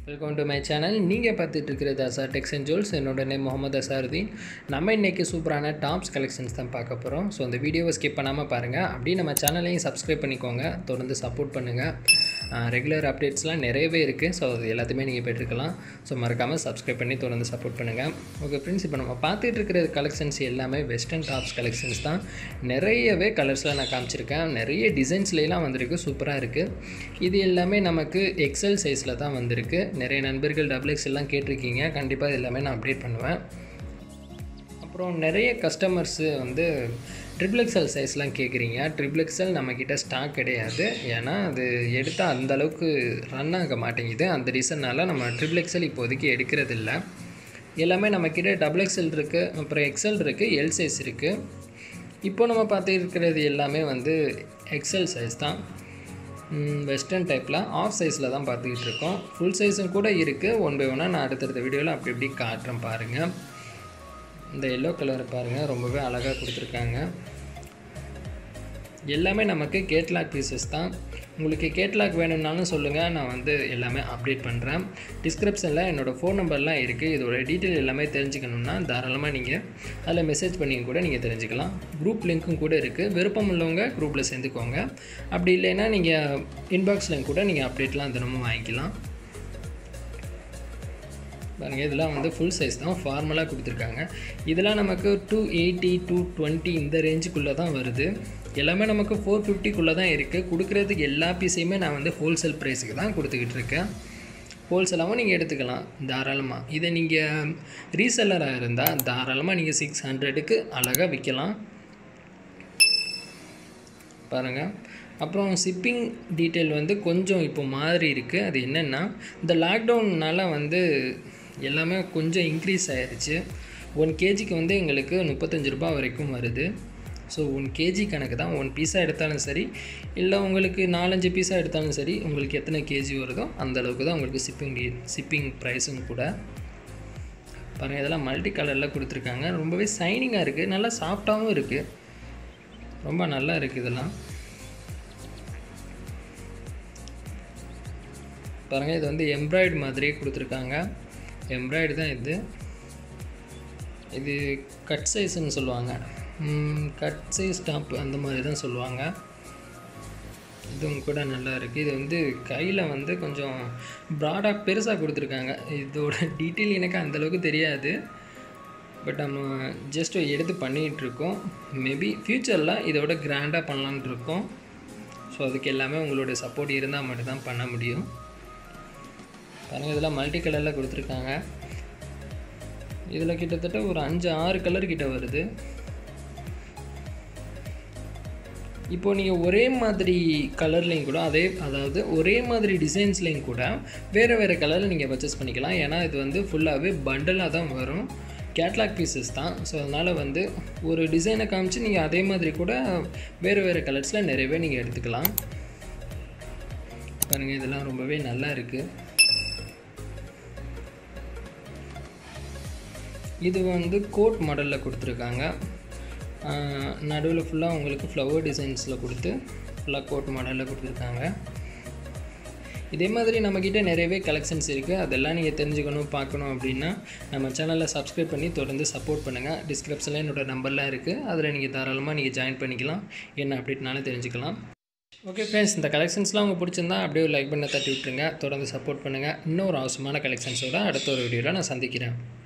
welcome to my channel நீங்கள் பார்த்துட்டு இருக்கிறது அசார் டெக்ஸ் அண்ட் ஜுவல்ஸ் என்னோட நேம் முகமது அசாருதீன் நம்ம இன்றைக்கி சூப்பரான டாப்ஸ் கலெக்ஷன்ஸ் தான் பார்க்க போகிறோம் ஸோ இந்த வீடியோவை ஸ்கிப் பண்ணாமல் பாருங்கள் அப்படியே நம்ம சேனலையும் சப்ஸ்கிரைப் பண்ணிக்கோங்க தொடர்ந்து சப்போர்ட் பண்ணுங்கள் ரெகுலர் அப்டேட்ஸ்லாம் நிறையவே இருக்குது ஸோ அது எல்லாத்தையுமே நீங்கள் பெற்றுக்கலாம் ஸோ மறக்காமல் சப்ஸ்கிரைப் பண்ணி தொடர்ந்து சப்போர்ட் பண்ணுங்கள் ஓகே ஃப்ரெண்ட்ஸ் இப்போ நம்ம பார்த்துட்டு இருக்கிற கலெக்ஷன்ஸ் எல்லாமே வெஸ்டர்ன் டாப்ஸ் கலெக்ஷன்ஸ் தான் நிறையவே கலர்ஸில் நான் காமிச்சிருக்கேன் நிறைய டிசைன்ஸ்லாம் வந்திருக்கு சூப்பராக இருக்குது இது எல்லாமே நமக்கு எக்ஸல் சைஸில் தான் வந்திருக்கு நிறைய நண்பர்கள் டபுள் எக்ஸ் எல்லாம் கேட்டிருக்கீங்க கண்டிப்பாக இது எல்லாமே நான் அப்டேட் பண்ணுவேன் அப்புறம் நிறைய கஸ்டமர்ஸு வந்து ட்ரிபிள் எக்ஸல் சைஸ்லாம் கேட்குறீங்க ட்ரிபிள் எக்ஸல் நம்மக்கிட்ட ஸ்டாக் கிடையாது ஏன்னா அது எடுத்தால் அந்த அளவுக்கு ரன் ஆக மாட்டேங்குது அந்த ரீசன்னால் நம்ம ட்ரிபிள் எக்ஸல் இப்போதைக்கு எடுக்கிறது இல்லை எல்லாமே நம்மக்கிட்ட டபுள் எக்ஸல் இருக்குது அப்புறம் எக்ஸல் இருக்குது எல் சைஸ் இருக்குது இப்போ நம்ம பார்த்து இருக்கிறது எல்லாமே வந்து எக்ஸல் சைஸ் தான் வெஸ்டர்ன் டைப்பில் ஆஃப் சைஸில் தான் பார்த்துக்கிட்டு இருக்கோம் ஃபுல் சைஸும் கூட இருக்குது ஒன் பை ஒன்னாக நான் அடுத்தடுத்த வீடியோவில் அப்படி இப்படி காட்டுறேன் பாருங்கள் இந்த எல்லோ கலர் பாருங்கள் ரொம்பவே அழகாக கொடுத்துருக்காங்க எல்லாமே நமக்கு கேட்லாக் பீசஸ் தான் உங்களுக்கு கேட்லாக் வேணும்னாலும் சொல்லுங்கள் நான் வந்து எல்லாமே அப்டேட் பண்ணுறேன் டிஸ்கிரிப்ஷனில் என்னோடய ஃபோன் நம்பர்லாம் இருக்குது இதோட டீட்டெயில் எல்லாமே தெரிஞ்சுக்கணுன்னா தாராளமாக நீங்கள் அதில் மெசேஜ் பண்ணி கூட நீங்கள் தெரிஞ்சுக்கலாம் குரூப் லிங்க்கும் கூட இருக்குது விருப்பம் உள்ளவங்க குரூப்பில் சேர்ந்துக்கோங்க அப்படி இல்லைன்னா நீங்கள் இன்பாக்ஸில் கூட நீங்கள் அப்டேட்லாம் தினமும் வாங்கிக்கலாம் பாருங்கள் இதெல்லாம் வந்து ஃபுல் சைஸ் தான் ஃபார்மலாக கொடுத்துருக்காங்க இதெல்லாம் நமக்கு டூ எயிட்டி டூ டுவெண்ட்டி இந்த ரேஞ்சுக்குள்ளே தான் வருது எல்லாமே நமக்கு ஃபோர் ஃபிஃப்டிக்குள்ளே தான் இருக்குது கொடுக்குறதுக்கு எல்லா பீஸையுமே நான் வந்து ஹோல்சேல் ப்ரைஸுக்கு தான் கொடுத்துக்கிட்டு இருக்கேன் ஹோல்சேலாகவும் நீங்கள் எடுத்துக்கலாம் தாராளமாக இதை நீங்கள் ரீசெல்லராக இருந்தால் தாராளமாக நீங்கள் சிக்ஸ் ஹண்ட்ரடுக்கு அழகாக விற்கலாம் பாருங்கள் அப்புறம் ஷிப்பிங் டீட்டெயில் வந்து கொஞ்சம் இப்போ மாதிரி இருக்குது அது என்னென்னா இந்த லாக்டவுன்னால் வந்து எல்லாமே கொஞ்சம் இன்க்ரீஸ் ஆயிடுச்சு ஒன் கேஜிக்கு வந்து எங்களுக்கு முப்பத்தஞ்சு ரூபா வரைக்கும் வருது ஸோ ஒன் கேஜி கணக்கு தான் ஒன் பீஸாக எடுத்தாலும் சரி இல்லை உங்களுக்கு நாலஞ்சு பீஸாக எடுத்தாலும் சரி உங்களுக்கு எத்தனை கேஜி வருதோ அந்த அளவுக்கு தான் உங்களுக்கு ஷிப்பிங் ஷிப்பிங் ப்ரைஸும் கூட பாருங்கள் இதெல்லாம் மல்டி கலரில் கொடுத்துருக்காங்க ரொம்பவே சைனிங்காக இருக்குது நல்லா சாஃப்டாகவும் இருக்குது ரொம்ப நல்லா இருக்குது இதெல்லாம் பாருங்கள் இது வந்து எம்ப்ராய்டு மாதிரியே கொடுத்துருக்காங்க எம்ப்ராய்டு தான் இது இது கட் சைஸ்ன்னு சொல்லுவாங்க கட் சைஸ் டாப் அந்த மாதிரி தான் சொல்லுவாங்க இதுவும் கூட நல்லா இருக்குது இது வந்து கையில் வந்து கொஞ்சம் ப்ராடாக பெருசாக கொடுத்துருக்காங்க இதோட டீட்டெயில் எனக்கு அந்தளவுக்கு தெரியாது பட் நம்ம ஜஸ்ட் எடுத்து பண்ணிகிட்ருக்கோம் மேபி ஃப்யூச்சரில் இதோட கிராண்டாக பண்ணலான் இருக்கோம் ஸோ அதுக்கு எல்லாமே உங்களுடைய சப்போர்ட் இருந்தால் மட்டும்தான் பண்ண முடியும் பாருங்கள் இதெல்லாம் மல்டி கலரில் கொடுத்துருக்காங்க இதில் கிட்டத்தட்ட ஒரு அஞ்சு ஆறு கலர் கிட்ட வருது இப்போது நீங்கள் ஒரே மாதிரி கலர்லேயும் கூட அதே அதாவது ஒரே மாதிரி டிசைன்ஸ்லேயும் கூட வேறு வேறு கலரில் நீங்கள் பர்ச்சேஸ் பண்ணிக்கலாம் ஏன்னா இது வந்து ஃபுல்லாகவே பண்டலாக தான் வரும் கேட்லாக் பீசஸ் தான் ஸோ அதனால் வந்து ஒரு டிசைனை காமிச்சு நீங்கள் அதே மாதிரி கூட வேறு வேறு கலர்ஸில் நிறையவே நீங்கள் எடுத்துக்கலாம் பாருங்கள் இதெல்லாம் ரொம்பவே நல்லா இருக்குது இது வந்து கோட் மாடலில் கொடுத்துருக்காங்க நடுவில் ஃபுல்லாக உங்களுக்கு ஃப்ளவர் டிசைன்ஸில் கொடுத்து ஃபுல்லாக கோட் மாடலில் கொடுத்துருக்காங்க இதே மாதிரி நம்மக்கிட்ட நிறையவே கலெக்ஷன்ஸ் இருக்குது அதெல்லாம் நீங்கள் தெரிஞ்சுக்கணும் பார்க்கணும் அப்படின்னா நம்ம சேனலில் சப்ஸ்கிரைப் பண்ணி தொடர்ந்து சப்போர்ட் பண்ணுங்கள் டிஸ்கிரிப்ஷனில் என்னோடய நம்பர்லாம் இருக்குது அதில் நீங்கள் தாராளமாக நீங்கள் ஜாயின் பண்ணிக்கலாம் என்ன அப்டேட்னாலும் தெரிஞ்சுக்கலாம் ஓகே ஃப்ரெண்ட்ஸ் இந்த கலெக்ஷன்ஸ்லாம் உங்களுக்கு பிடிச்சிருந்தா அப்படியே லைக் பண்ண தட்டி விட்டுருங்க தொடர்ந்து சப்போர்ட் பண்ணுங்கள் இன்னொரு அவசரமான கலெக்ஷன்ஸோட அடுத்த ஒரு வீடியோவில் நான் சந்திக்கிறேன்